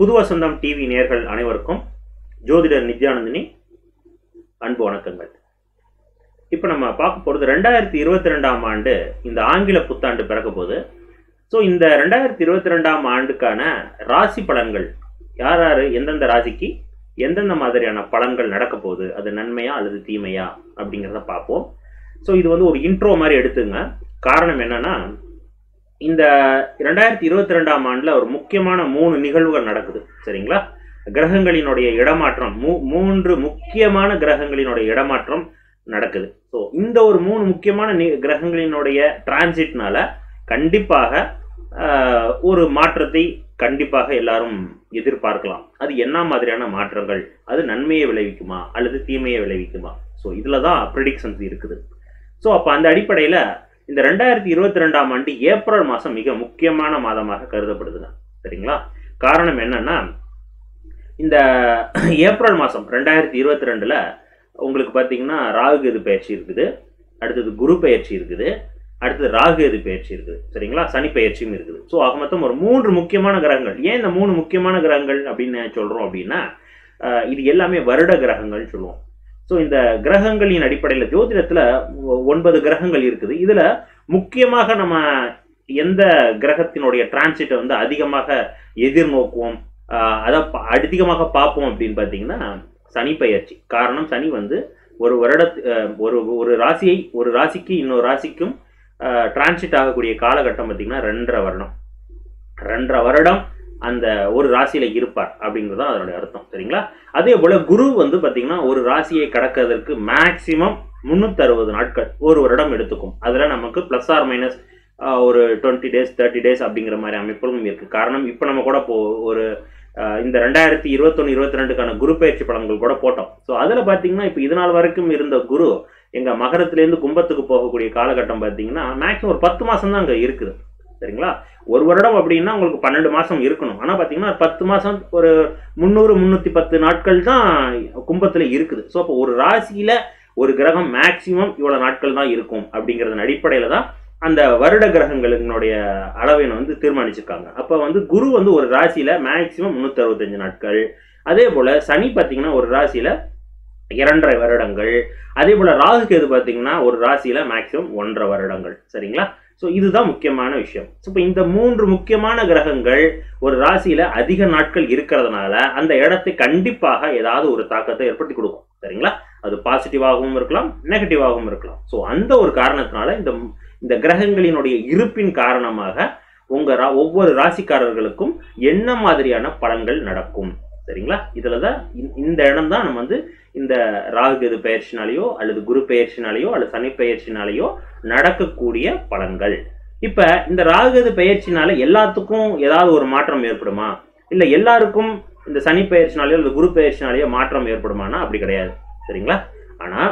புது வசந்தம் டிவி நேர்கள் அனைவருக்கும் ஜோதிடர் நித்யானந்தினி அன்பு வணக்கங்கள் இப்போ நம்ம பார்க்க போகிறது ரெண்டாயிரத்தி இருபத்தி ரெண்டாம் ஆண்டு இந்த ஆங்கில புத்தாண்டு பிறக்க போகுது ஸோ இந்த ரெண்டாயிரத்தி இருபத்தி ரெண்டாம் ஆண்டுக்கான ராசி பலன்கள் யார் யார் எந்தெந்த ராசிக்கு எந்தெந்த மாதிரியான பலன்கள் நடக்க போகுது அது நன்மையா அல்லது தீமையா அப்படிங்கிறத பார்ப்போம் ஸோ இது வந்து ஒரு இன்ட்ரோ மாதிரி எடுத்துங்க காரணம் என்னன்னா இந்த ரெண்டாயிரத்தி இருபத்தி ரெண்டாம் ஆண்டில் ஒரு முக்கியமான மூணு நிகழ்வுகள் நடக்குது சரிங்களா கிரகங்களினுடைய இடமாற்றம் மூ மூன்று முக்கியமான கிரகங்களினுடைய இடமாற்றம் நடக்குது ஸோ இந்த ஒரு மூணு முக்கியமான நி- கிரகங்களினுடைய டிரான்சிட்னால கண்டிப்பாக ஆஹ், ஒரு மாற்றத்தை கண்டிப்பாக எல்லாரும் எதிர்பார்க்கலாம் அது என்ன மாதிரியான மாற்றங்கள் அது நன்மையை விளைவிக்குமா அல்லது தீமையை விளைவிக்குமா ஸோ இதில் தான் ப்ரிடிக்ஷன்ஸ் இருக்குது ஸோ அப்போ அந்த அடிப்படையில் இந்த ரெண்டாயிரத்தி இருபத்தி ரெண்டாம் ஆண்டு ஏப்ரல் மாதம் மிக முக்கியமான மாதமாக கருதப்படுதுங்க சரிங்களா காரணம் என்னன்னா இந்த ஏப்ரல் மாதம் ரெண்டாயிரத்தி இருபத்தி ரெண்டில் உங்களுக்கு பார்த்தீங்கன்னா ராகு கேது பயிற்சி இருக்குது அடுத்தது குரு பயிற்சி இருக்குது அடுத்தது ராகு கேது பயிற்சி இருக்குது சரிங்களா சனி பயிற்சியும் இருக்குது ஸோ ஆக மொத்தம் ஒரு மூன்று முக்கியமான கிரகங்கள் ஏன் இந்த மூணு முக்கியமான கிரகங்கள் அப்படின்னு சொல்கிறோம் அப்படின்னா அஹ், இது எல்லாமே வருட கிரகங்கள்னு சொல்லுவோம் ஸோ இந்த கிரகங்களின் அடிப்படையில் ஜோதிடத்தில் ஒன்பது கிரகங்கள் இருக்குது இதில் முக்கியமாக நம்ம எந்த கிரகத்தினுடைய டிரான்சிட்டை வந்து அதிகமாக எதிர்நோக்குவோம் ஆஹ் அதை ப- அதிகமாக பார்ப்போம் அப்படின்னு பார்த்தீங்கன்னா சனி பயிற்சி காரணம் சனி வந்து ஒரு வருடத்து ஆஹ் ஒரு ஒரு ராசியை ஒரு ராசிக்கு இன்னொரு ராசிக்கும் டிரான்சிட் ஆகக்கூடிய காலகட்டம் பார்த்தீங்கன்னா ரெண்டரை வருடம் ரெண்டரை வருடம் அந்த ஒரு ராசியில இருப்பார் அப்படிங்கிறது தான் அதனுடைய அர்த்தம் சரிங்களா அதே போல குரு வந்து பார்த்தீங்கன்னா ஒரு ராசியை கடக்கிறதுக்கு மேக்சிமம் முந்நூற்றறுபது நாட்கள் ஒரு வருடம் எடுத்துக்கும் அதில் நமக்கு ப்ளஸ் ஆர் மைனஸ் ஒரு டுவெண்ட்டி டேஸ் தேர்ட்டி டேஸ் அப்படிங்கிற மாதிரி அமைப்புகளும் இருக்குது காரணம் இப்போ நம்ம கூட இப்போ ஒரு ஆஹ், இந்த ரெண்டாயிரத்தி இருபத்தொன்று இருபத்தி ரெண்டுக்கான குரு பயிற்சி பலன்கள் கூட போட்டோம் ஸோ அதில் பார்த்தீங்கன்னா இப்போ இது நாள் வரைக்கும் இருந்த குரு எங்கள் மகரத்துலேருந்து கும்பத்துக்கு போகக்கூடிய காலகட்டம் பார்த்தீங்கன்னா மேக்ஸிமம் ஒரு பத்து மாதம் தான் அங்கே இருக்குது சரிங்களா ஒரு வருடம் அப்படின்னா உங்களுக்கு பன்னெண்டு மாதம் இருக்கணும் ஆனால் பார்த்தீங்கன்னா பத்து மாதம் ஒரு முந்நூறு முந்நூற்றி பத்து நாட்கள் தான் கும்பத்தில் இருக்குது ஸோ அப்போ ஒரு ராசியில் ஒரு கிரகம் மேக்சிமம் இவ்வளோ நாட்கள் தான் இருக்கும் அப்படிங்கிறதன் அடிப்படையில் தான் அந்த வருட கிரகங்களினுடைய அளவை வந்து தீர்மானிச்சிருக்காங்க அப்போ வந்து குரு வந்து ஒரு ராசியில் மேக்சிமம் முந்நூற்றி அறுபத்தஞ்சு நாட்கள் அதே போல் சனி பார்த்தீங்கன்னா ஒரு ராசியில் இரண்டரை வருடங்கள் அதே போல் ராகு கேது பார்த்தீங்கன்னா ஒரு ராசியில் மேக்சிமம் ஒன்றரை வருடங்கள் சரிங்களா ஸோ இதுதான் முக்கியமான விஷயம் ஸோ இப்போ இந்த மூன்று முக்கியமான கிரகங்கள் ஒரு ராசியில் அதிக நாட்கள் இருக்கிறதுனால அந்த இடத்தை கண்டிப்பாக ஏதாவது ஒரு தாக்கத்தை ஏற்படுத்தி கொடுக்கும் சரிங்களா அது பாசிட்டிவாகவும் இருக்கலாம் நெகட்டிவாகவும் இருக்கலாம் ஸோ அந்த ஒரு காரணத்தினால இந்த இந்த கிரகங்களினுடைய இருப்பின் காரணமாக உங்க ரா ஒவ்வொரு ராசிக்காரர்களுக்கும் என்ன மாதிரியான பலன்கள் நடக்கும் சரிங்களா இதுல தான் இந்த- இந்த இடம் தான் நம்ம வந்து இந்த ராகு கேது பயிற்சினாலேயோ அல்லது குரு பயிற்சினாலேயோ அல்லது சனி பயிற்சினாலேயோ நடக்கக்கூடிய பலன்கள் இப்ப இந்த ராகு கேது பயிற்சினால எல்லாத்துக்கும் ஏதாவது ஒரு மாற்றம் ஏற்படுமா இல்ல எல்லாருக்கும் இந்த சனி பயிற்சினாலேயோ அல்லது குரு பயிற்சினாலேயோ மாற்றம் ஏற்படுமானா அப்படி கிடையாது சரிங்களா ஆனா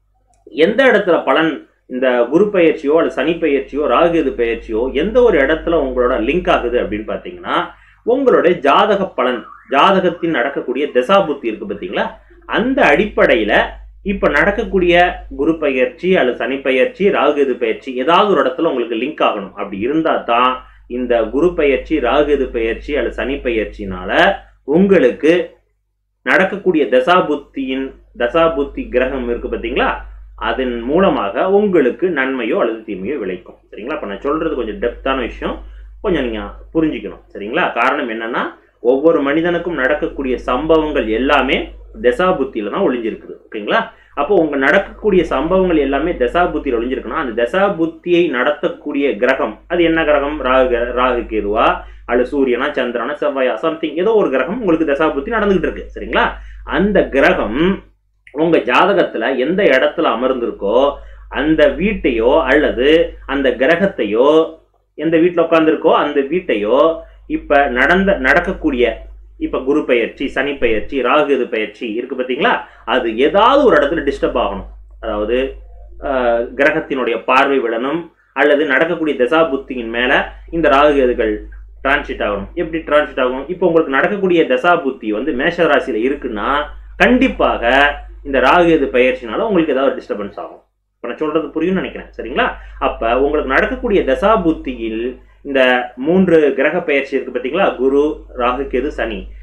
எந்த இடத்துல பலன் இந்த குரு பயிற்சியோ அல்லது சனி பயிற்சியோ ராகுகேது பயிற்சியோ எந்த ஒரு இடத்துல உங்களோட லிங்க் ஆகுது அப்படின்னு பார்த்தீங்கன்னா உங்களுடைய ஜாதக பலன் ஜாதகத்தின் நடக்கக்கூடிய தசாபுத்தி இருக்கு பார்த்தீங்களா அந்த அடிப்படையில் இப்போ நடக்கக்கூடிய குரு பயிற்சி அல்லது சனி பயிற்சி ராகுகேது பயிற்சி ஏதாவது ஒரு இடத்துல உங்களுக்கு லிங்க் ஆகணும் அப்படி இருந்தால் தான் இந்த குரு பயிற்சி ராகுகேது பயிற்சி அல்லது சனி பயிற்சினால உங்களுக்கு நடக்கக்கூடிய தசாபுத்தியின் தசாபுத்தி கிரகம் இருக்கு பார்த்தீங்களா அதன் மூலமாக உங்களுக்கு நன்மையோ அல்லது தீமையோ விளைக்கும் சரிங்களா இப்போ நான் சொல்றது கொஞ்சம் டெப்த்தான விஷயம் கொஞ்சம் நீங்க புரிஞ்சுக்கணும் சரிங்களா காரணம் என்னன்னா ஒவ்வொரு மனிதனுக்கும் நடக்கக்கூடிய சம்பவங்கள் எல்லாமே தசாபுத்தியில தான் ஒளிஞ்சிருக்குது ஓகேங்களா அப்போ உங்க நடக்கக்கூடிய சம்பவங்கள் எல்லாமே தசாபுத்தியில் ஒளிஞ்சிருக்குன்னா அந்த தசாபுத்தியை நடத்தக்கூடிய கிரகம் அது என்ன கிரகம் ராகு ராகு கேதுவா அல்லது சூரியனா சந்திரனா செவ்வாயா சம்திங் ஏதோ ஒரு கிரகம் உங்களுக்கு தசாபுத்தி நடந்துகிட்டு இருக்கு சரிங்களா அந்த கிரகம் உங்க ஜாதகத்துல எந்த இடத்துல அமர்ந்திருக்கோ அந்த வீட்டையோ அல்லது அந்த கிரகத்தையோ எந்த வீட்டில் உட்காந்துருக்கோ அந்த வீட்டையோ இப்ப நடந்த நடக்கக்கூடிய இப்ப குரு பயிற்சி சனி பயிற்சி ராகுது பயிற்சி இருக்கு பார்த்தீங்களா அது ஏதாவது ஒரு இடத்துல டிஸ்டர்ப் ஆகணும் அதாவது ஆஹ், கிரகத்தினுடைய பார்வை விடணும் அல்லது நடக்கக்கூடிய தசா புத்தியின் மேல இந்த ராகுகேதுகள் டிரான்சிட் ஆகணும் எப்படி டிரான்சிட் ஆகும் இப்போ உங்களுக்கு நடக்கக்கூடிய தசா புத்தி வந்து மேஷ ராசியில இருக்குன்னா கண்டிப்பாக இந்த ராகுகேது பயிற்சினால உங்களுக்கு ஏதாவது டிஸ்டர்பன்ஸ் ஆகும் இப்போ நான் சொல்றது புரியும்னு நினைக்கிறேன் சரிங்களா அப்ப உங்களுக்கு நடக்கக்கூடிய தசா புத்தியில் இந்த மூன்று கிரக பயிற்சி இருக்கு பார்த்தீங்களா குரு ராகு கேது சனி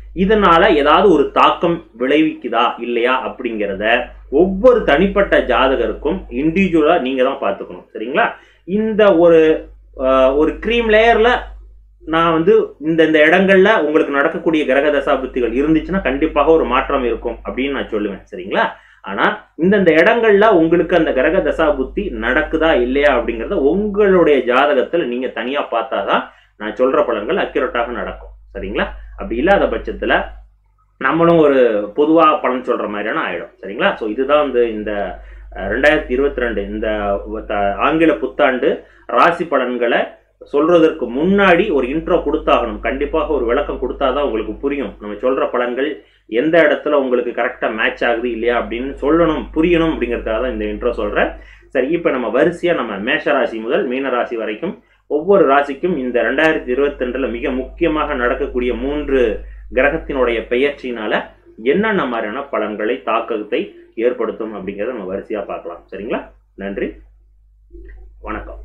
இதனால ஏதாவது ஒரு தாக்கம் விளைவிக்குதா இல்லையா அப்படிங்கிறத ஒவ்வொரு தனிப்பட்ட ஜாதகருக்கும் இண்டிவிஜுவலா நீங்க தான் பார்த்துக்கணும் சரிங்களா இந்த ஒரு அஹ், ஒரு க்ரீம் லேயர்ல நான் வந்து இந்த இந்த இடங்கள்ல உங்களுக்கு நடக்கக்கூடிய கிரக தசாபுத்திகள் இருந்துச்சுன்னா கண்டிப்பாக ஒரு மாற்றம் இருக்கும் அப்படின்னு நான் சொல்லுவேன் சரிங்களா ஆனா இந்தந்த இடங்கள்ல உங்களுக்கு அந்த கிரக தசாபுத்தி நடக்குதா இல்லையா அப்படிங்கறத உங்களுடைய ஜாதகத்துல நீங்க தனியா பார்த்தாதான் நான் சொல்ற பலன்கள் அக்யூரேட்டாக நடக்கும் சரிங்களா அப்படி இல்லாத பட்சத்துல நம்மளும் ஒரு பொதுவா பலன் சொல்ற மாதிரியான ஆயிடும் சரிங்களா ஸோ இதுதான் வந்து இந்த அஹ், ரெண்டாயிரத்தி இருபத்தி ரெண்டு இந்த த- ஆங்கில புத்தாண்டு ராசி பலன்களை சொல்றதற்கு முன்னாடி ஒரு இன்ட்ரோ கொடுத்தாகணும் கண்டிப்பாக ஒரு விளக்கம் கொடுத்தாதான் உங்களுக்கு புரியும் நம்ம சொல்ற பலன்கள் எந்த இடத்துல உங்களுக்கு கரெக்டா மேட்ச் ஆகுது இல்லையா அப்படின்னு சொல்லணும் புரியணும் அப்படிங்கிறதுக்காக தான் இந்த இன்ட்ரோ சொல்றேன் சரி இப்போ நம்ம வரிசையா நம்ம மேஷ ராசி முதல் மீன ராசி வரைக்கும் ஒவ்வொரு ராசிக்கும் இந்த ரெண்டாயிரத்தி இருபத்தி ரெண்டுல மிக முக்கியமாக நடக்கக்கூடிய மூன்று கிரகத்தினுடைய பெயர்ச்சியினால என்னென்ன மாதிரியான பலன்களை தாக்கத்தை ஏற்படுத்தும் அப்படிங்கிறத நம்ம வரிசையா பார்க்கலாம் சரிங்களா நன்றி வணக்கம்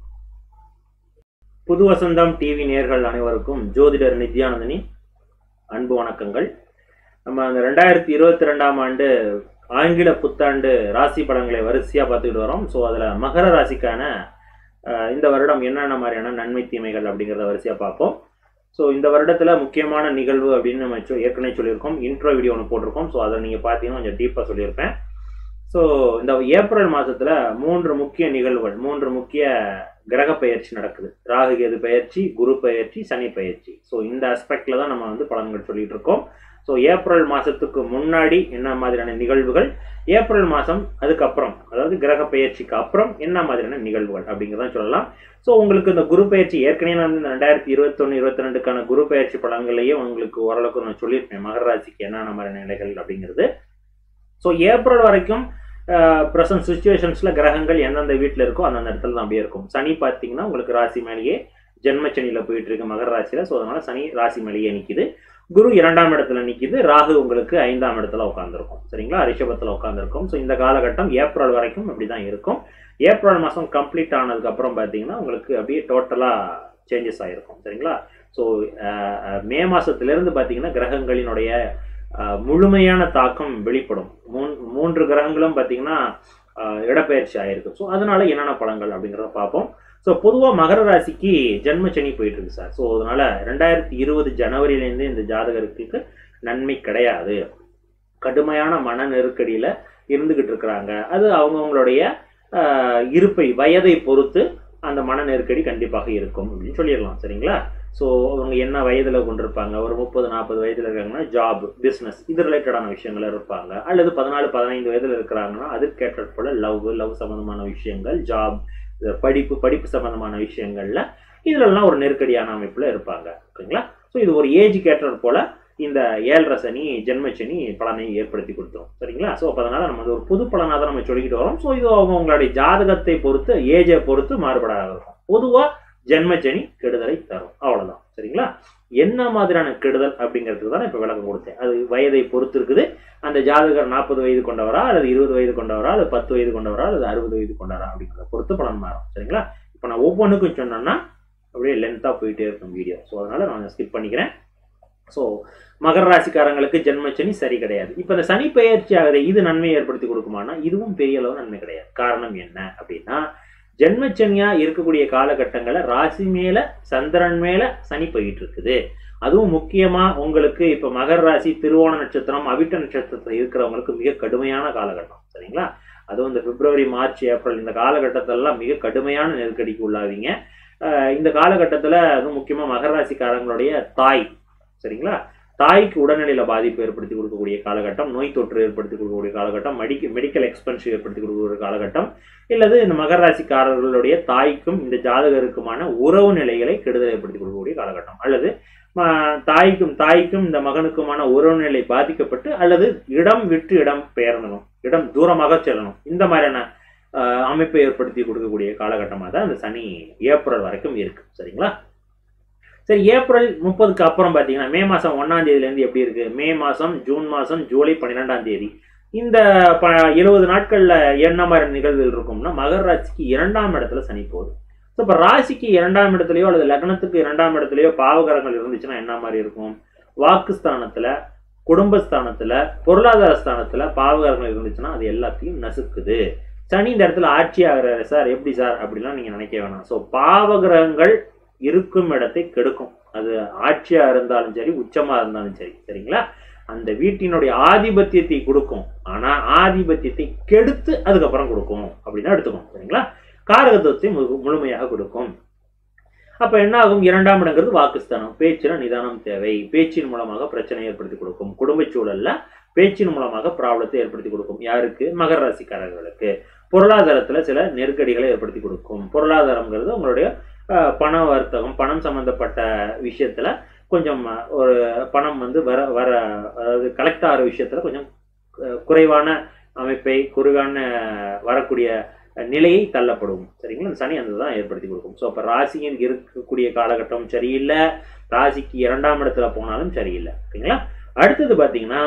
புது வசந்தம் டிவி நேர்கள் அனைவருக்கும் ஜோதிடர் நித்யானந்தினி அன்பு வணக்கங்கள் நம்ம அந்த ரெண்டாயிரத்தி இருபத்தி ரெண்டாம் ஆண்டு ஆங்கில புத்தாண்டு ராசி பலன்களை வரிசையா பார்த்துக்கிட்டு வரோம் ஸோ அதுல மகர ராசிக்கான அஹ், இந்த வருடம் என்னென்ன மாதிரியான நன்மை தீமைகள் அப்படிங்கிறத வரிசையா பார்ப்போம் ஸோ இந்த வருடத்துல முக்கியமான நிகழ்வு அப்படின்னு நம்ம சொ- ஏற்கனவே சொல்லியிருக்கோம் இன்ட்ரோ வீடியோ ஒன்று போட்டிருக்கோம் ஸோ அதை நீங்க பார்த்தீங்கன்னா கொஞ்சம் டீப்பாக சொல்லியிருப்பேன் ஸோ இந்த ஏப்ரல் மாசத்துல மூன்று முக்கிய நிகழ்வுகள் மூன்று முக்கிய கிரக பெயர்ச்சி நடக்குது ராகு கேது பெயர்ச்சி குரு பெயர்ச்சி சனி பெயர்ச்சி ஸோ இந்த அஸ்பெக்ட்ல தான் நம்ம வந்து பலன்கள் சொல்லிட்டு இருக்கோம் ஸோ ஏப்ரல் மாசத்துக்கு முன்னாடி என்ன மாதிரியான நிகழ்வுகள் ஏப்ரல் மாதம் அதுக்கப்புறம் அதாவது கிரக பெயர்ச்சிக்கு அப்புறம் என்ன மாதிரியான நிகழ்வுகள் அப்படிங்கிறத சொல்லலாம் ஸோ உங்களுக்கு இந்த குரு பெயர்ச்சி ஏற்கனவே நான் வந்து ரெண்டாயிரத்தி இருபத்தொன்று இருபத்தி ரெண்டுக்கான குரு பெயர்ச்சி பலன்களையும் உங்களுக்கு ஓரளவுக்கு நான் சொல்லியிருப்பேன் மகர ராசிக்கு என்னென்ன மாதிரியான நிலைகள் அப்படிங்கிறது ஸோ ஏப்ரல் வரைக்கும் ப்ரெசன்ட் சுச்சுவேஷன்ஸில் கிரகங்கள் எந்தெந்த வீட்டில் இருக்கோ அந்தந்த இடத்துல தான் அப்படியே இருக்கும் சனி பார்த்தீங்கன்னா உங்களுக்கு ராசி மேலேயே ஜென்மச்சனியில் போயிட்டு இருக்கு மகர ராசியில் ஸோ அதனால சனி ராசி மேலேயே நிற்கிது குரு இரண்டாம் இடத்துல நிற்கிது ராகு உங்களுக்கு ஐந்தாம் இடத்துல உட்காந்துருக்கும் சரிங்களா ரிஷபத்தில் உட்காந்துருக்கும் ஸோ இந்த காலகட்டம் ஏப்ரல் வரைக்கும் அப்படி தான் இருக்கும் ஏப்ரல் மாதம் கம்ப்ளீட் ஆனதுக்கு அப்புறம் பார்த்தீங்கன்னா உங்களுக்கு அப்படியே டோட்டலாக சேஞ்சஸ் ஆகிருக்கும் சரிங்களா ஸோ மே மாதத்துலேருந்து பார்த்தீங்கன்னா கிரகங்களினுடைய அஹ், முழுமையான தாக்கம் வெளிப்படும் மூன் மூன்று கிரகங்களும் பார்த்தீங்கன்னா அஹ், இடப்பெயர்ச்சி ஆயிருக்கு ஸோ அதனால என்னென்ன பலன்கள் அப்படிங்கிறத பார்ப்போம் ஸோ பொதுவாக மகர ராசிக்கு ஜென்ம சனி போயிட்டு இருக்கு சார் ஸோ அதனால ரெண்டாயிரத்தி இருபது ஜனவரியிலேருந்து இந்த ஜாதகருக்கு நன்மை கிடையாது கடுமையான மன நெருக்கடியில் இருந்துகிட்டு இருக்கிறாங்க அது அவங்கவுங்களுடைய ஆஹ், இருப்பை வயதை பொறுத்து அந்த மன நெருக்கடி கண்டிப்பாக இருக்கும் அப்படின்னு சொல்லிடலாம் சரிங்களா ஸோ அவங்க என்ன வயதில் கொண்டிருப்பாங்க ஒரு முப்பது நாற்பது வயதில் இருக்காங்கன்னா ஜாப் பிஸ்னஸ் இது ரிலேட்டடான விஷயங்கள் இருப்பாங்க அல்லது பதினாலு பதினைந்து வயதில் இருக்கிறாங்கன்னா அதுக்கேற்ற போல லவ் லவ் சம்மந்தமான விஷயங்கள் ஜாப் படிப்பு படிப்பு சம்மந்தமான விஷயங்கள்ல இதுலெல்லாம் ஒரு நெருக்கடியான அமைப்பில் இருப்பாங்க ஓகேங்களா ஸோ இது ஒரு ஏஜ் கேட்டர் போல இந்த ஏழரை சனி ஜென்ம சனி பலனை ஏற்படுத்தி கொடுத்துரும் சரிங்களா ஸோ அப்போ அதனால நம்ம அது ஒரு புது பலனாக தான் நம்ம சொல்லிக்கிட்டு வரோம் ஸோ இது அவங்க உங்களுடைய ஜாதகத்தை பொறுத்து ஏஜை பொறுத்து மாறுபடாத இருக்கும் பொதுவாக ஜென்மச்சனி கெடுதலை தரும் அவ்வளவுதான் சரிங்களா என்ன மாதிரியான கெடுதல் அப்படிங்கிறதுக்கு தான் இப்போ விளக்கம் கொடுத்தேன் அது வயதை பொறுத்து இருக்குது அந்த ஜாதகர் நாற்பது வயது கொண்டவரா அல்லது இருபது வயது கொண்டவரா அல்லது பத்து வயது கொண்டவரா அல்லது அறுபது வயது கொண்டவரா அப்படிங்கிறத பொறுத்து பலன் மாறும் சரிங்களா இப்போ நான் ஒவ்வொன்றுக்கும் சொன்னேன்னா அப்படியே லென்த்தாக போயிட்டே இருக்கும் வீடியோ ஸோ அதனால நான் ஸ்கிப் பண்ணிக்கிறேன் ஸோ மகர ராசிக்காரங்களுக்கு ஜென்மச்சனி சரி கிடையாது இப்போ இந்த சனி பெயர்ச்சி ஆகுது இது நன்மை ஏற்படுத்தி கொடுக்குமானா இதுவும் பெரிய அளவு நன்மை கிடையாது காரணம் என்ன அப்படின்னா ஜென்மச்சனியா இருக்கக்கூடிய காலகட்டங்களில் ராசி மேல சந்திரன் மேல சனி போயிட்டு இருக்குது அதுவும் முக்கியமா உங்களுக்கு இப்ப மகர ராசி திருவோண நட்சத்திரம் அவிட்ட நட்சத்திரத்தில் இருக்கிறவங்களுக்கு மிக கடுமையான காலகட்டம் சரிங்களா அதுவும் இந்த பிப்ரவரி மார்ச் ஏப்ரல் இந்த காலகட்டத்திலலாம் மிக கடுமையான நெருக்கடிக்கு உள்ளாவீங்க அஹ் இந்த காலகட்டத்தில் அதுவும் முக்கியமாக மகர ராசிக்காரங்களுடைய தாய் சரிங்களா தாய்க்கு உடல்நிலையில பாதிப்பு ஏற்படுத்தி கொடுக்கக்கூடிய காலகட்டம் நோய் தொற்று ஏற்படுத்தி கொடுக்கக்கூடிய காலகட்டம் மெடிக்க மெடிக்கல் எக்ஸ்பென்சிவ் ஏற்படுத்தி கொடுக்கக்கூடிய காலகட்டம் இல்லது இந்த மகர ராசிக்காரர்களுடைய தாய்க்கும் இந்த ஜாதகருக்குமான உறவு நிலைகளை கெடுதல் ஏற்படுத்தி கொடுக்கக்கூடிய காலகட்டம் அல்லது ம- தாய்க்கும் தாய்க்கும் இந்த மகனுக்குமான உறவு நிலை பாதிக்கப்பட்டு அல்லது இடம் விட்டு இடம் பெயர்ந்தணும் இடம் தூரமாக செல்லணும் இந்த மாதிரியான ஆஹ், அமைப்பை ஏற்படுத்தி கொடுக்கக்கூடிய காலகட்டமாக தான் இந்த சனி ஏப்ரல் வரைக்கும் இருக்கு சரிங்களா சரி ஏப்ரல் முப்பதுக்கு அப்புறம் பார்த்தீங்கன்னா மே மாதம் ஒன்றாம் தேதியிலேருந்து எப்படி இருக்கு மே மாதம் ஜூன் மாதம் ஜூலை பன்னிரெண்டாம் தேதி இந்த ப எழுபது நாட்களில் என்ன மாதிரி நிகழ்வுகள் இருக்கும்னா மகர ராசிக்கு இரண்டாம் இடத்துல சனி போகுது ஸோ இப்போ ராசிக்கு இரண்டாம் இடத்துலையோ அல்லது லக்னத்துக்கு இரண்டாம் இடத்துலையோ பாவகரங்கள் இருந்துச்சுன்னா என்ன மாதிரி இருக்கும் வாக்குஸ்தானத்துல குடும்பஸ்தானத்துல பொருளாதார ஸ்தானத்துல பாவகரங்கள் இருந்துச்சுன்னா அது எல்லாத்தையும் நசுக்குது சனி இந்த இடத்துல ஆட்சி ஆகிறாரு சார் எப்படி சார் அப்படிலாம் நீங்க நினைக்க வேணாம் ஸோ பாவகிரகங்கள் இருக்கும் இடத்தை கெடுக்கும் அது ஆட்சியா இருந்தாலும் சரி உச்சமா இருந்தாலும் சரி சரிங்களா அந்த வீட்டினுடைய ஆதிபத்தியத்தை கொடுக்கும் ஆனா ஆதிபத்தியத்தை கெடுத்து அதுக்கப்புறம் கொடுக்கும் அப்படின்னு எடுத்துக்கணும் சரிங்களா காரகத்துவத்தை முழு- முழுமையாக கொடுக்கும் அப்ப என்ன ஆகும் இரண்டாம் இடங்கிறது வாக்குஸ்தானம் பேச்சுல நிதானம் தேவை பேச்சின் மூலமாக பிரச்சனை ஏற்படுத்தி கொடுக்கும் குடும்ப சூழல்ல பேச்சின் மூலமாக ப்ராப்ளத்தை ஏற்படுத்தி கொடுக்கும் யாருக்கு மகர ராசிக்காரர்களுக்கு பொருளாதாரத்துல சில நெருக்கடிகளை ஏற்படுத்தி கொடுக்கும் பொருளாதாரம்ங்கிறது உங்களுடைய அஹ், பண வர்த்தகம் பணம் சம்பந்தப்பட்ட விஷயத்துல கொஞ்சம் அஹ், ஒரு பணம் வந்து வர வர அதாவது கலெக்ட் ஆகிற விஷயத்துல கொஞ்சம் அஹ், குறைவான அமைப்பை குறைவான அஹ், வரக்கூடிய நிலையை தள்ளப்படும் சரிங்களா இந்த சனி அந்த தான் ஏற்படுத்தி கொடுக்கும் ஸோ அப்போ ராசியின் இருக்கக்கூடிய காலகட்டம் சரியில்லை ராசிக்கு இரண்டாம் இடத்துல போனாலும் சரியில்லை சரிங்களா அடுத்தது பார்த்தீங்கன்னா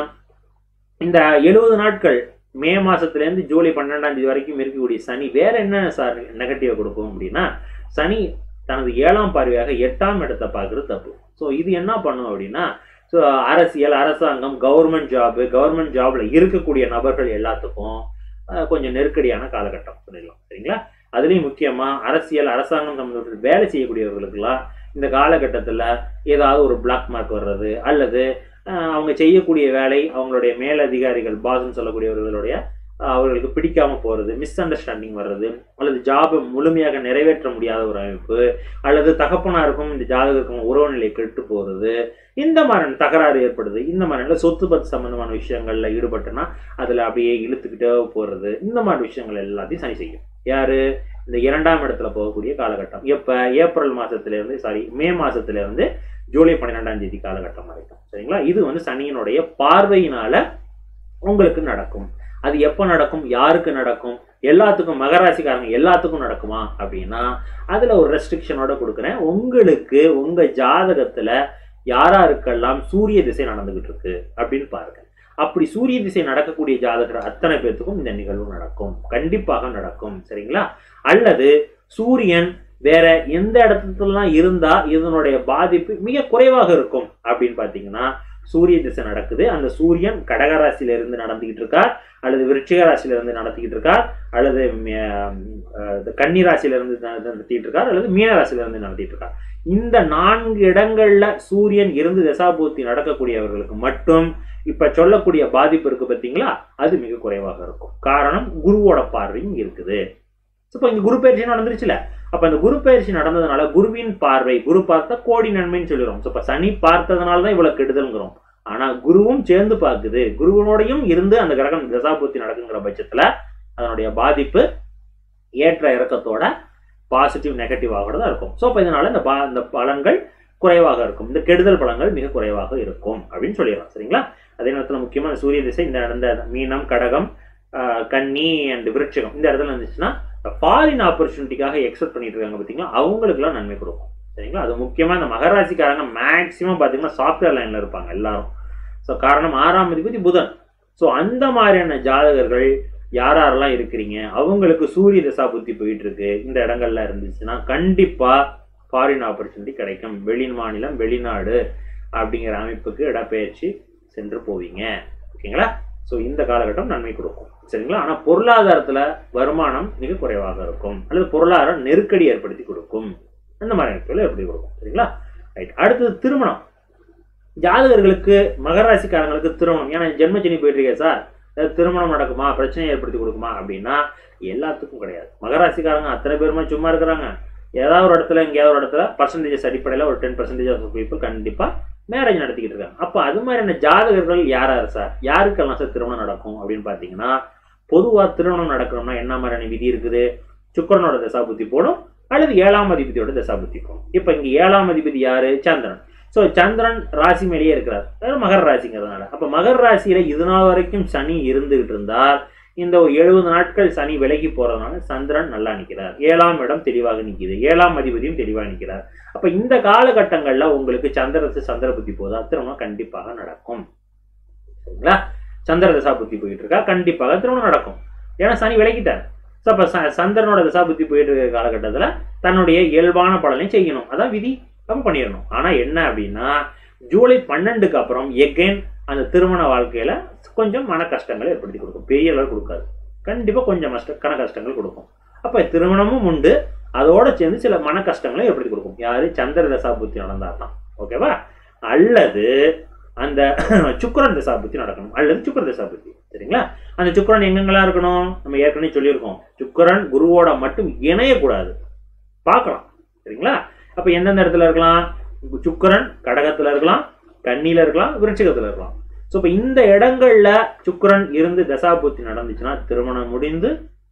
இந்த எழுபது நாட்கள் மே மாசத்துலேருந்து ஜூலை பன்னெண்டாம் தேதி வரைக்கும் இருக்கக்கூடிய சனி வேற என்ன சார் நெகட்டிவ் கொடுக்கும் அப்படின்னா சனி தனது ஏழாம் பார்வையாக எட்டாம் இடத்தை பார்க்குறது தப்பு ஸோ இது என்ன பண்ணும் அப்படின்னா ஸோ அரசியல் அரசாங்கம் கவர்மெண்ட் ஜாப் கவர்மெண்ட் ஜாப்ல இருக்கக்கூடிய நபர்கள் எல்லாத்துக்கும் அஹ், கொஞ்சம் நெருக்கடியான காலகட்டம் சொல்லிடலாம் சரிங்களா அதுலேயும் முக்கியமா அரசியல் அரசாங்கம் சம்பந்தப்பட்ட வேலை செய்யக்கூடியவர்களுக்கெல்லாம் இந்த காலகட்டத்தில் ஏதாவது ஒரு பிளாக் மார்க் வர்றது அல்லது அஹ், அவங்க செய்யக்கூடிய வேலை அவங்களுடைய மேலதிகாரிகள் பாஸ்ன்னு சொல்லக்கூடியவர்களுடைய அஹ், அவர்களுக்கு பிடிக்காம போறது மிஸ் அண்டர்ஸ்டாண்டிங் வர்றது அல்லது ஜாபை முழுமையாக நிறைவேற்ற முடியாத ஒரு அமைப்பு அல்லது தகப்பனாருக்கும் இந்த ஜாதகருக்கும் உறவு நிலை கெட்டு போறது இந்த மாதிரி தகராறு ஏற்படுது இந்த மாதிரி சொத்து பத்து சம்பந்தமான விஷயங்கள்ல ஈடுபட்டுனா அதுல அப்படியே இழுத்துக்கிட்டே போறது இந்த மாதிரி விஷயங்கள் எல்லாத்தையும் சனி செய்யும் யாரு இந்த இரண்டாம் இடத்துல போகக்கூடிய காலகட்டம் எப்ப ஏப்ரல் மாசத்துல இருந்து சாரி மே மாசத்துல இருந்து ஜூலை பன்னிரெண்டாம் தேதி காலகட்டம் வரைக்கும் சரிங்களா இது வந்து சனியினுடைய பார்வையினால உங்களுக்கு நடக்கும் அது எப்போ நடக்கும் யாருக்கு நடக்கும் எல்லாத்துக்கும் மகராசிக்காரங்க எல்லாத்துக்கும் நடக்குமா அப்படின்னா அதுல ஒரு ரெஸ்ட்ரிக்ஷனோட கொடுக்குறேன் உங்களுக்கு உங்க ஜாதகத்துல யாராருக்கெல்லாம் சூரிய திசை நடந்துகிட்டு இருக்கு அப்படின்னு பாருங்க அப்படி சூரிய திசை நடக்கக்கூடிய ஜாதகர் அத்தனை பேர்த்துக்கும் இந்த நிகழ்வு நடக்கும் கண்டிப்பாக நடக்கும் சரிங்களா அல்லது சூரியன் வேற எந்த இடத்துலலாம் இருந்தா இதனுடைய பாதிப்பு மிக குறைவாக இருக்கும் அப்படின்னு பாத்தீங்கன்னா சூரிய திசை நடக்குது அந்த சூரியன் கடகராசியில இருந்து நடந்துகிட்டு இருக்கார் அல்லது விருச்சிக ராசியில இருந்து நடத்திக்கிட்டு இருக்கார் அல்லது கன்னி ராசியில இருந்து நட- நடத்திட்டு இருக்கார் அல்லது மீன ராசியில இருந்து நடத்திட்டு இருக்கார் இந்த நான்கு இடங்கள்ல சூரியன் இருந்து தசாபூர்த்தி நடக்கக்கூடியவர்களுக்கு மட்டும் இப்ப சொல்லக்கூடிய பாதிப்பு இருக்கு பார்த்தீங்களா அது மிக குறைவாக இருக்கும் காரணம் குருவோட பார்வையும் இருக்குது இப்போ இங்க குரு பயிற்சி நடந்துருச்சுல அப்ப அந்த குரு பயிற்சி நடந்ததுனால குருவின் பார்வை குரு பார்த்தா கோடி நன்மைன்னு சொல்லிடுறோம் ஸோ இப்ப சனி பார்த்ததுனால தான் இவ்வளவு கெடுதல்ங்கிறோம் ஆனா குருவும் சேர்ந்து பார்க்குது குருவனோடையும் இருந்து அந்த கிரகம் தசாபூர்த்தி நடக்குங்கிற பட்சத்துல அதனுடைய பாதிப்பு ஏற்ற இறக்கத்தோட பாசிட்டிவ் நெகட்டிவ் ஆகிறதா இருக்கும் ஸோ அப்போ இதனால இந்த பா இந்த பலன்கள் குறைவாக இருக்கும் இந்த கெடுதல் பலன்கள் மிக குறைவாக இருக்கும் அப்படின்னு சொல்லிடலாம் சரிங்களா அதே நேரத்தில் முக்கியமாக இந்த சூரிய திசை இந்த இந்த மீனம் கடகம் ஆஹ், கன்னி அண்ட் விருட்சகம் இந்த இடத்துல இருந்துச்சுன்னா ஃபாரின் ஆப்பர்ச்சுனிட்டிக்காக எக்ஸ்பெக்ட் பண்ணிட்டு இருக்காங்க பார்த்தீங்களா அவங்களுக்குலாம் நன்மை கொடுக்கும் சரிங்களா அது முக்கியமாக இந்த மகராசிக்காரங்க மேக்ஸிமம் பார்த்தீங்கன்னா சாஃப்ட்வேர் லைனில் இருப்பாங்க எல்லாரும் ஸோ காரணம் ஆறாம் அதிபதி புதன் ஸோ அந்த மாதிரியான ஜாதகர்கள் யார் யாரெல்லாம் இருக்கிறீங்க அவங்களுக்கு சூரிய தசா புத்தி போயிட்டு இருக்கு இந்த இடங்கள்ல இருந்துச்சுன்னா கண்டிப்பா ஃபாரின் ஆப்பர்ச்சுனிட்டி கிடைக்கும் வெளி மாநிலம் வெளிநாடு அப்படிங்கிற அமைப்புக்கு இடப்பெயர்ச்சி சென்று போவீங்க ஓகேங்களா ஸோ இந்த காலகட்டம் நன்மை கொடுக்கும் சரிங்களா ஆனால் பொருளாதாரத்தில் வருமானம் மிக குறைவாக இருக்கும் அல்லது பொருளாதார நெருக்கடி ஏற்படுத்தி கொடுக்கும் அந்த மாதிரி அமைப்புகள் ஏற்படுத்தி கொடுக்கும் சரிங்களா ரைட் அடுத்தது திருமணம் ஜாதகர்களுக்கு மகராசிக்காரங்களுக்கு திருமணம் ஏன்னா ஜென்மச்சனி போயிட்டு இருக்கே சார் ஏதாவது திருமணம் நடக்குமா பிரச்சனையை ஏற்படுத்தி கொடுக்குமா அப்படின்னா எல்லாத்துக்கும் கிடையாது மகராசிக்காரங்க அத்தனை பேருமே சும்மா இருக்கிறாங்க ஏதாவது ஒரு இடத்துல எங்கேயாவது ஒரு இடத்துல பர்சன்டேஜஸ் அடிப்படையில் ஒரு டென் பர்சன்டேஜ் ஆஃப் பீப்புள் கண்டிப்பாக மேரேஜ் நடத்திக்கிட்டு இருக்காங்க அப்போ அது மாதிரியான ஜாதகர்கள் யார் யார் சார் யாருக்கெல்லாம் சார் திருமணம் நடக்கும் அப்படின்னு பார்த்தீங்கன்னா பொதுவாக திருமணம் நடக்கணும்னா என்ன மாதிரியான விதி இருக்குது சுக்கரனோட தசாபுத்தி போடும் அல்லது ஏழாம் அதிபதியோட தசாபுத்தி போடும் இப்போ இங்கே ஏழாம் அதிபதி யாரு சந்திரன் ஸோ சந்திரன் ராசி மேலேயே இருக்கிறார் அதாவது மகர ராசிங்கிறதுனால அப்போ மகர ராசியில இது நாள் வரைக்கும் சனி இருந்துகிட்டு இருந்தால் இந்த எழுபது நாட்கள் சனி விலகி போறதுனால சந்திரன் நல்லா நிற்கிறார் ஏழாம் இடம் தெளிவாக நிற்கிது ஏழாம் அதிபதியும் தெளிவாக நிற்கிறார் அப்ப இந்த காலகட்டங்கள்ல உங்களுக்கு சந்திரத்து சந்திர புத்தி போதா திருமணம் கண்டிப்பாக நடக்கும் சரிங்களா சந்திர தசா புத்தி போயிட்டு இருக்கா கண்டிப்பாக திருமணம் நடக்கும் ஏன்னா சனி விலகிட்டார் ஸோ அப்போ சந்திரனோட தசா புத்தி போயிட்டு இருக்க காலகட்டத்தில் தன்னுடைய இயல்பான பலனை செய்யணும் அதான் விதி நம்ம பண்ணிடணும் ஆனா என்ன அப்படின்னா ஜூலை பன்னெண்டுக்கு அப்புறம் எகைன் அந்த திருமண வாழ்க்கையில கொஞ்சம் மன கஷ்டங்களை ஏற்படுத்தி கொடுக்கும் பெரிய அளவு கொடுக்காது கண்டிப்பா கொஞ்சம் கஷ்ட கன கஷ்டங்கள் கொடுக்கும் அப்ப திருமணமும் உண்டு அதோட சேர்ந்து சில மன கஷ்டங்களை ஏற்படுத்தி கொடுக்கும் யாரு சந்திர தசாபுத்தி நடந்தாதான் ஓகேவா அல்லது அந்த சுக்கிரன் தசாபுத்தி நடக்கணும் அல்லது சுக்கிர தசாபுத்தி சரிங்களா அந்த சுக்கிரன் எங்கெங்கெல்லாம் இருக்கணும் நம்ம ஏற்கனவே சொல்லியிருக்கோம் சுக்கிரன் குருவோட மட்டும் இணையக்கூடாது பார்க்கலாம் சரிங்களா அப்ப எந்தெந்த இடத்துல இருக்கலாம் சுக்கிரன் கடகத்துல இருக்கலாம் கன்னியில இருக்கலாம் விருச்சிகத்துல இருக்கலாம் ஸோ இப்போ இந்த இடங்கள்ல சுக்கிரன் இருந்து தசாபுத்தி நடந்துச்சுன்னா திருமணம் முடிந்து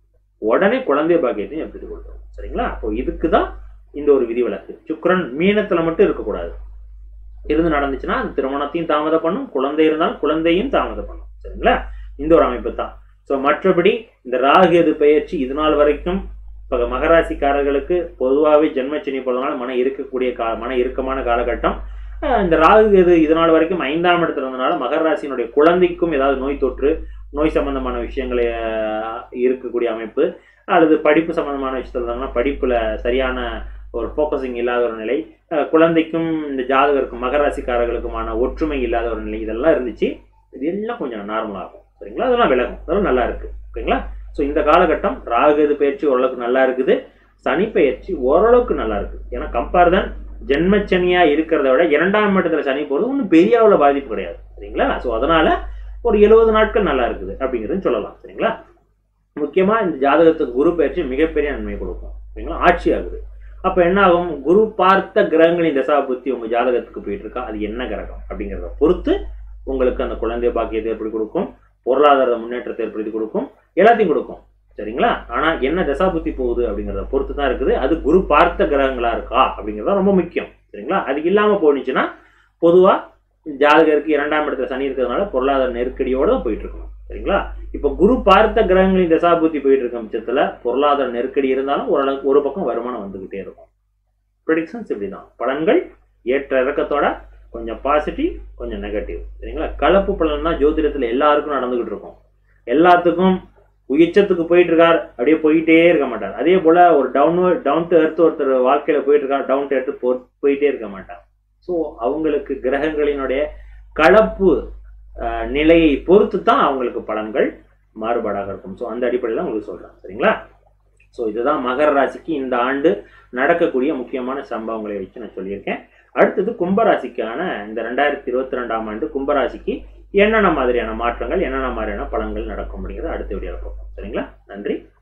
உடனே குழந்தை பாக்கியத்தையும் எப்படி கொடுத்தோம் சரிங்களா அப்போ இதுக்கு தான் இந்த ஒரு விதிவிலக்கு சுக்கிரன் மீனத்துல மட்டும் இருக்கக்கூடாது இருந்து நடந்துச்சுன்னா அந்த திருமணத்தையும் தாமதம் பண்ணும் குழந்தை இருந்தாலும் குழந்தையும் தாமதம் பண்ணும் சரிங்களா இந்த ஒரு அமைப்பு தான் ஸோ மற்றபடி இந்த ராகு எது பெயர்ச்சி இது நாள் வரைக்கும் இப்போ மகராசிக்காரர்களுக்கு பொதுவாகவே ஜென்மச்சனி போலனால மன இருக்கக்கூடிய கா மன இறுக்கமான காலகட்டம் அஹ் இந்த ராகு எது இது நாள் வரைக்கும் ஐந்தாம் இடத்துல இருந்தனால மகர ராசியினுடைய குழந்தைக்கும் ஏதாவது நோய் தொற்று நோய் சம்பந்தமான விஷயங்கள் அஹ், இருக்கக்கூடிய அமைப்பு அல்லது படிப்பு சம்பந்தமான விஷயத்துல இருந்தாங்கன்னா படிப்புல சரியான ஒரு ஃபோக்கஸிங் இல்லாத ஒரு நிலை அஹ், குழந்தைக்கும் இந்த ஜாதகருக்கும் மகர ராசிக்காரர்களுக்குமான ஒற்றுமை இல்லாத ஒரு நிலை இதெல்லாம் இருந்துச்சு இது எல்லாம் கொஞ்சம் நார்மல் ஆகும் சரிங்களா அதெல்லாம் விலகும் அதெல்லாம் நல்லா இருக்கு ஓகேங்களா ஸோ இந்த காலகட்டம் ராகுது பயிற்சி ஓரளவுக்கு நல்லா இருக்குது சனி பயிற்சி ஓரளவுக்கு நல்லா இருக்கு ஏன்னா கம்பேர் தான் ஜென்மச்சனியா இருக்கிறத விட இரண்டாம் இடத்துல சனி போகிறது ஒன்றும் பெரிய அளவில் பாதிப்பு கிடையாது சரிங்களா ஸோ அதனால ஒரு எழுபது நாட்கள் நல்லா இருக்குது அப்படிங்கிறது சொல்லலாம் சரிங்களா முக்கியமா இந்த ஜாதகத்துக்கு குரு பயிற்சி மிகப்பெரிய நன்மை கொடுக்கும் சரிங்களா ஆட்சி ஆகுது அப்ப என்ன ஆகும் குரு பார்த்த கிரகங்களின் தசா புத்தி உங்க ஜாதகத்துக்கு போயிட்டு இருக்கா அது என்ன கிரகம் அப்படிங்கிறத பொறுத்து உங்களுக்கு அந்த குழந்தை பாக்கியத்தை எப்படி கொடுக்கும் பொருளாதார முன்னேற்றத்தை ஏற்படுத்தி கொடுக்கும் எல்லாத்தையும் கொடுக்கும் சரிங்களா ஆனா என்ன தசா புத்தி போகுது அப்படிங்கிறத பொறுத்து தான் இருக்குது அது குரு பார்த்த கிரகங்களா இருக்கா அப்படிங்கிறது ரொம்ப முக்கியம் சரிங்களா அது இல்லாம போனுச்சுன்னா பொதுவா ஜாதகருக்கு இரண்டாம் இடத்துல சனி இருக்கிறதுனால பொருளாதார நெருக்கடியோட தான் போயிட்டு இருக்கணும் சரிங்களா இப்போ குரு பார்த்த கிரகங்களின் தசாபுத்தி போயிட்டு இருக்க பட்சத்துல பொருளாதார நெருக்கடி இருந்தாலும் ஓரளவுக்கு ஒரு பக்கம் வருமானம் வந்துகிட்டே இருக்கும் ப்ரிடிக்ஷன்ஸ் இப்படிதான் பலன்கள் ஏற்ற இறக்கத்தோட கொஞ்சம் பாசிட்டிவ் கொஞ்சம் நெகட்டிவ் சரிங்களா கலப்பு பலன் தான் ஜோதிடத்துல எல்லாருக்கும் நடந்துகிட்டு இருக்கும் எல்லாத்துக்கும் உச்சத்துக்கு போயிட்டு இருக்கார் அப்படியே போயிட்டே இருக்க மாட்டார் அதே போல ஒரு டவுன் டவுன் டு எர்த் ஒருத்தர் வாழ்க்கையில போயிட்டு இருக்கார் டவுன் டு எர்த் போயிட்டே இருக்க மாட்டார் ஸோ அவங்களுக்கு கிரகங்களினுடைய கலப்பு அஹ், நிலையை பொறுத்து தான் அவங்களுக்கு பலன்கள் மாறுபாடாக இருக்கும் ஸோ அந்த அடிப்படையில் தான் உங்களுக்கு சொல்றேன் சரிங்களா ஸோ இதுதான் மகர ராசிக்கு இந்த ஆண்டு நடக்கக்கூடிய முக்கியமான சம்பவங்களை வச்சு நான் சொல்லியிருக்கேன் அடுத்தது கும்பராசிக்கான இந்த ரெண்டாயிரத்தி இருபத்தி ரெண்டாம் ஆண்டு கும்பராசிக்கு என்னென்ன மாதிரியான மாற்றங்கள் என்னென்ன மாதிரியான பலன்கள் நடக்கும் அப்படிங்கிறத அடுத்த வீடியோவில் பார்ப்போம் சரிங்களா நன்றி